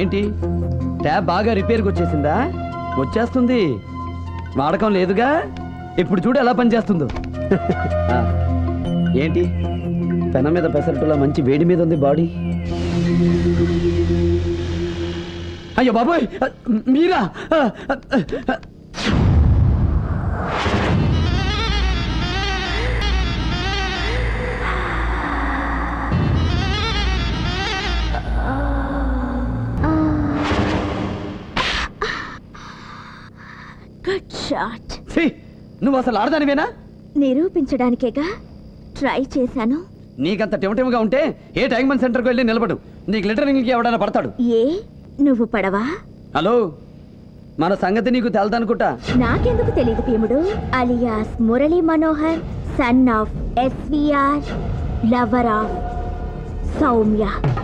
ఏంటి ట్యాబ్ బాగా రిపేర్కి వచ్చేసిందా వచ్చేస్తుంది వాడకం లేదుగా ఇప్పుడు చూడు ఎలా పనిచేస్తుందో ఆ, ఏంటి పెన మీద పెసరట్టులా మంచి వేడి మీద ఉంది బాడీ అయ్యో బాబోయ్ ఆ, మీరా ఆ, ఆ, ఆ, గుడ్ షాట్ ఛీ, నువ్వు అసలు ఆడదానివేనా నిరూపించడానికేగా ట్రై చేశాను నీకంత టిమటిమగా ఉంటే ఏ ట్యాంక్మన్ సెంటర్కి వెళ్ళి నిలబడు నీకు లిటరింగ్కి ఎవడైనా పడతాడు ఏ నువ్వు పడవా హలో మన సంగతి నీకు తెలదనుకుంటా నాకెందుకు తెలియదు భీముడు అలియాస్ Murali Manohar son of SVR lover of Soumya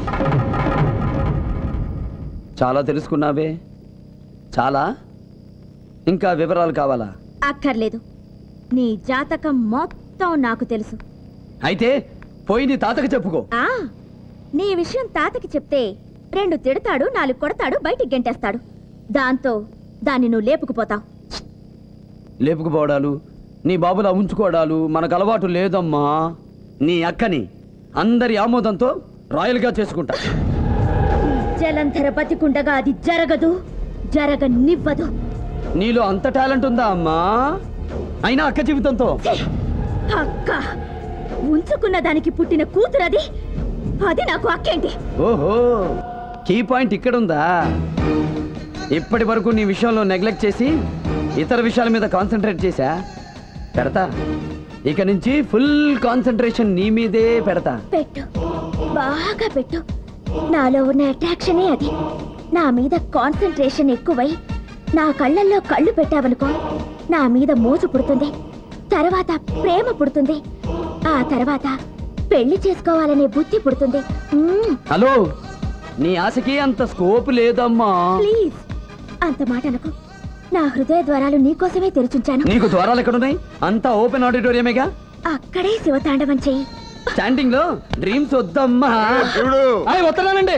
చాలా తెలుసుకున్నావే చాలా ఇంకా వివరాలు కావాలా అక్కర్లేదు నీ జాతకం మొత్తం నాకు తెలుసు అయితే పోయి నీ తాతకి చెప్పుకో ఆ నీ విషయం తాతకి చెప్తే రెండు తిడతాడు నాలుగు కొడతాడు బయటికి గెంటేస్తాడు దాంతో దాన్ని నువ్వు లేపుకుపోతావు లేపుకుపోవడాలు నీ బాబులా ఉంచుకోవడాలు మనకు అలవాటు లేదమ్మా నీ అక్కని అందరి ఆమోదంతో రాయల్గా చేసుకుంటా జలంధర బతికుండగా అది జరగదు జరగనివ్వదు నీలో అంత టాలెంట్ ఉందా అమ్మా అయినా అక్క జీవితంతో అక్క ఉంచుకున్న దానికి పుట్టిన కూతురది అది నాకు అక్కేంటి ఓహో కీ పాయింట్ ఇక్కడ ఉందా ఇప్పటి వరకు నీ విషయంలో నెగ్లెక్ట్ చేసి ఇతర విషయాల మీద కాన్సన్ట్రేట్ చేశా పెడతా ఇక నుంచి ఫుల్ కాన్సన్ట్రేషన్ నీ మీదే పెడతా పెట్టు బాగా పెట్టు నాలో ఉన్న అట్రాక్షనే అది నా మీద కాన్సన్ట్రేషన్ ఎక్కువై నా కళ్ళల్లో కళ్ళు పెట్టావనుకో నా మీద మోజు పుడుతుంది తర్వాత ప్రేమ పుడుతుంది ఆ తర్వాత పెళ్లి చేసుకోవాలనే బుద్ధి పుడుతుంది మ్మ్, హలో నీ ఆశకి అంత స్కోప్ లేదమ్మా ప్లీజ్ అంత మాట అనకు నా హృదయ ద్వారాలు నీకోసమే తెరిచుంచాను నీకు ద్వారాలు ఎక్కడున్నాయి అంతా ఓపెన్ ఆడిటోరియమేగా అక్కడే శివతాండవం చెయ్యి స్టాండింగ్ లో డ్రీమ్స్ వద్దమ్మా చూడు అయ్ వస్తున్నానండి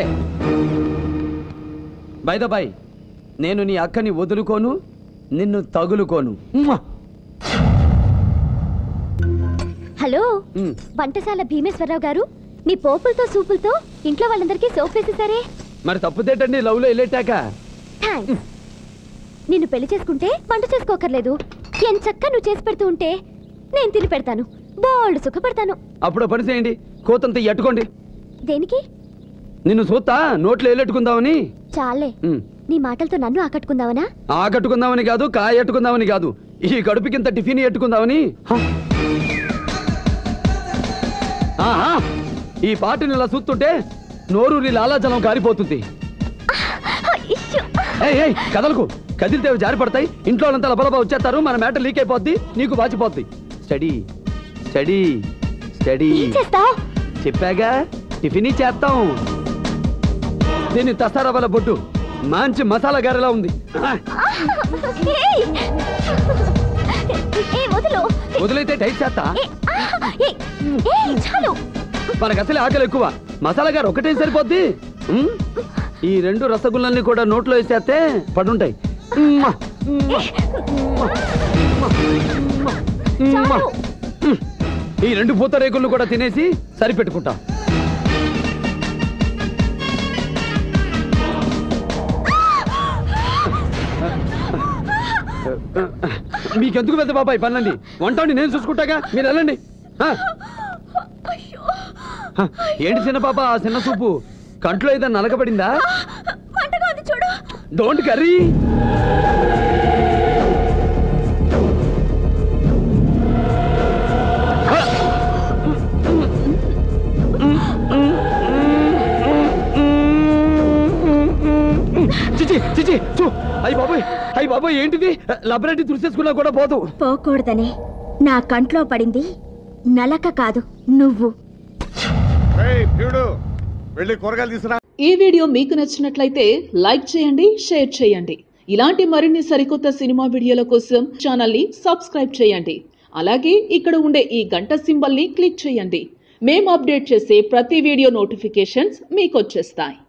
బై ద బై నేను నీ అక్కని వదులుకోను నిన్ను తగులుకోను ఉమ్మా. హలో ఉమ్. వంటశాల భీమేశ్వరరావు గారు మీ పోపులతో సూపులతో ఇంట్లో వాళ్ళందరికీ సోప్ వేసేసారే మరి తప్పుదేటండి లవ్ లో వెళ్ళేటాక థ్యాంక్స్ నిన్ను పెళ్లి చేసుకుంటే వంట చేసుకోకర్లేదు ఎంచక్క నువ్వు చేసి పెడుతూ ఉంటే నేను తిని పెడతాను బోల్డ్ సుఖపడతాను అప్పుడు పని చేయండి కోతంత ఎట్టుకోండి దేనికి నిన్ను చూస్తా నోట్లో వెళ్ళెట్టుకుందామని చాలే ఉమ్. నీ మాటలతో నన్ను ఆకట్టుకుందావనా ఆ కట్టుకుందామని కాదు కాయ ఎట్టుకుందామని కాదు ఈ కడుపుకింత టిఫిన్ ఎట్టుకుందామని హ. ఆహా ఈ పాటని ఇలా చూస్తుంటే నోరూరి లాలాజలం కారిపోతుంది ఏయ్ ఏయ్ కదలకు కదిలితే అవి జారి పడతాయి ఇంట్లో వాళ్ళంతా లబలబా వచ్చేస్తారు మన మ్యాటర్ లీక్ అయిపోద్ది నీకు వాచిపోద్ది స్టడీ స్టడీ స్టడీ ఏం చేస్తావు చెప్పాగా టిఫిన్ చేస్తాం దీన్ని తస్తారవ్వాల బొడ్డు మంచి మసాలా గారెలా ఉంది వదులు వదిలైతే టైట్ చేస్తా ఏయ్, ఆ, ఏయ్, ఏయ్, చాలు మనకు అసలే ఆకలి ఎక్కువ మసాలా గారు ఒకటే సరిపోద్ది ఉమ్? ఈ రెండు రసగుల్లల్ని కూడా నోట్లో వేసేస్తే పడుంటాయి ఉమ్మా, ఉమ్మా, ఉమ్మా, ఉమ్మా, ఉమ్మా. చాలు. ఉమ్. ఈ రెండు పూత రేకులను కూడా తినేసి సరిపెట్టుకుంటా మీకెందుకు పెద్ద బాబాయ్ పనులండి వంటని నేను చూసుకుంటాగా మీరు వెళ్ళండి ఆ. ఆ, ఏంటి చిన్న పాప ఆ చిన్న చూపు కంట్లో ఏదైనా నలకబడిందా మంటగా ఉంది చూడు డోంట్ కర్రీ చిచి చిచి చూ అయ్యి బాబోయ్ అయ్యి బాబోయ్ ఏంటిది లబరెడ్డి తుడిసేసుకున్నా కూడా పోదు పోకూడదని నా కంట్లో పడింది నలక కాదు నువ్వు ఏయ్, ప్రియుడు వెళ్ళి కూరగాయలు తీసుకురా ఈ వీడియో మీకు నచ్చినట్లయితే లైక్ చేయండి షేర్ చేయండి ఇలాంటి మరిన్ని సరికొత్త సినిమా వీడియోల కోసం ఛానల్ని సబ్స్క్రైబ్ చేయండి అలాగే ఇక్కడ ఉండే ఈ గంట సింబల్ని క్లిక్ చేయండి మేము అప్డేట్ చేసే ప్రతి వీడియో నోటిఫికేషన్స్ మీకు వచ్చేస్తాయి